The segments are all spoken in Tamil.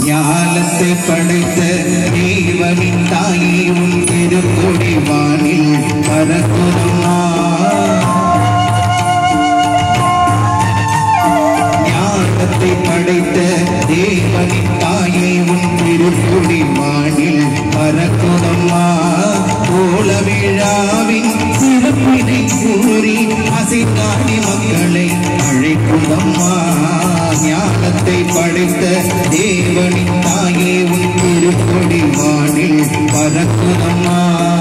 ஞானத்தை படைத்த தேவனின் தாயே உன் திருக்கொடி வானில் பரக்குதம்மா ஞானத்தை படைத்த தேவனின் தாயே உன் திருக்குடி வானில் பறக்குதம்மா கோல விழாவின் சிறப்பினை கூறி அசைத்தாடி மக்களை அழைக்குதம்மா ஞானத்தை படைத்த தேவனின் தாயே உன் திருக்குடி வானில் பறக்குதம்மா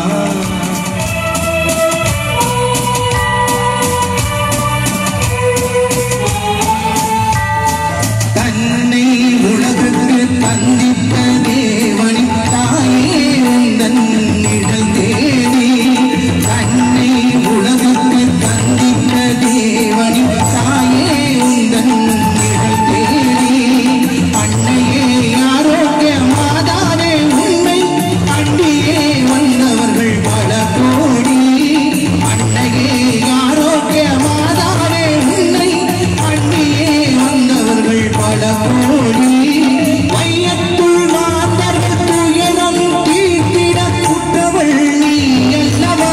தன்னை உலகுக்கு தந்தித்த தேவனின் தாயே உந்தன் நிழல் தேடி தன்னை உலகுக்கு தந்தித்த தேவனின் தாயே உந்தன் நிழல் தேடி அன்னையே ஆரோக்கிய மாதாவே உண்மை அண்டியே வந்தவர்கள் பல கோடி அன்னையே ஆரோக்கிய மாதாவே உண்மை அண்டியே வந்தவர்கள் பல கோடி வையத்துள் மாந்தர்கள் துயரம் தீர்த்திட குற்றவள் நீ அல்லவா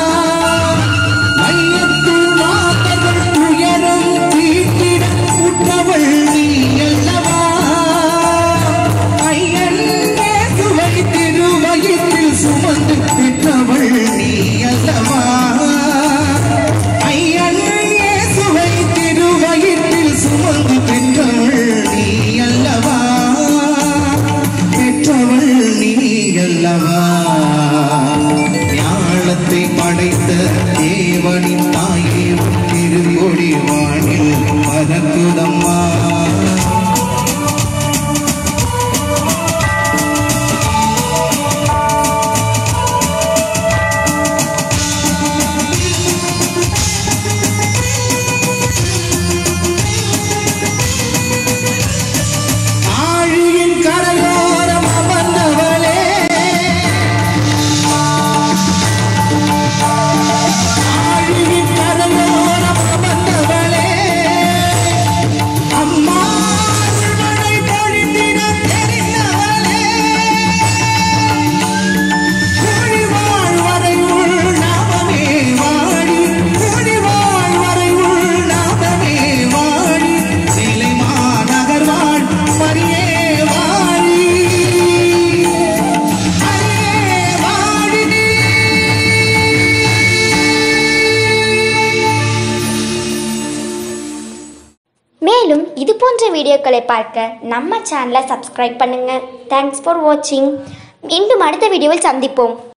வையத்துள் மாந்தர்கள் துயரம் தீர்த்திட குற்றவள் நீ அல்லவா ஐயன் இயேசுவை திருவயிற்றில் சுமந்து பெற்றவள் நீ அல்லவா ஐயன் இயேசுவை திருவயிற்றில் சுமந்து பெற்றவள் நீ அல்லவா பெற்றவள் நீ அல்லவா ஞானத்தை படைத்த தேவனின் தாயே உன் திருக்கொடி வானில் பறக்குதம்மா ஆழியின் கரையோரம் அமர்ந்தவளே ஆழியின் கரையோரம் அமர்ந்தவளே அம்மா மழை பொழிந்திட தெரிந்தவளே கூடி வாழ்வரை உள் நாமமே வாழி கூடி வாழ்வரை உள் நாமமே வாழி சிலை மாநகர் வாழ் மரியே வாழி மரியே வாழி மேலும் இது போன்ற வீடியோக்களை பார்க்க நம்ம சேனலை சப்ஸ்கிரைப் பண்ணுங்க தேங்க்ஸ் ஃபார் வாட்சிங் மீண்டும் அடுத்த வீடியோவில் சந்திப்போம்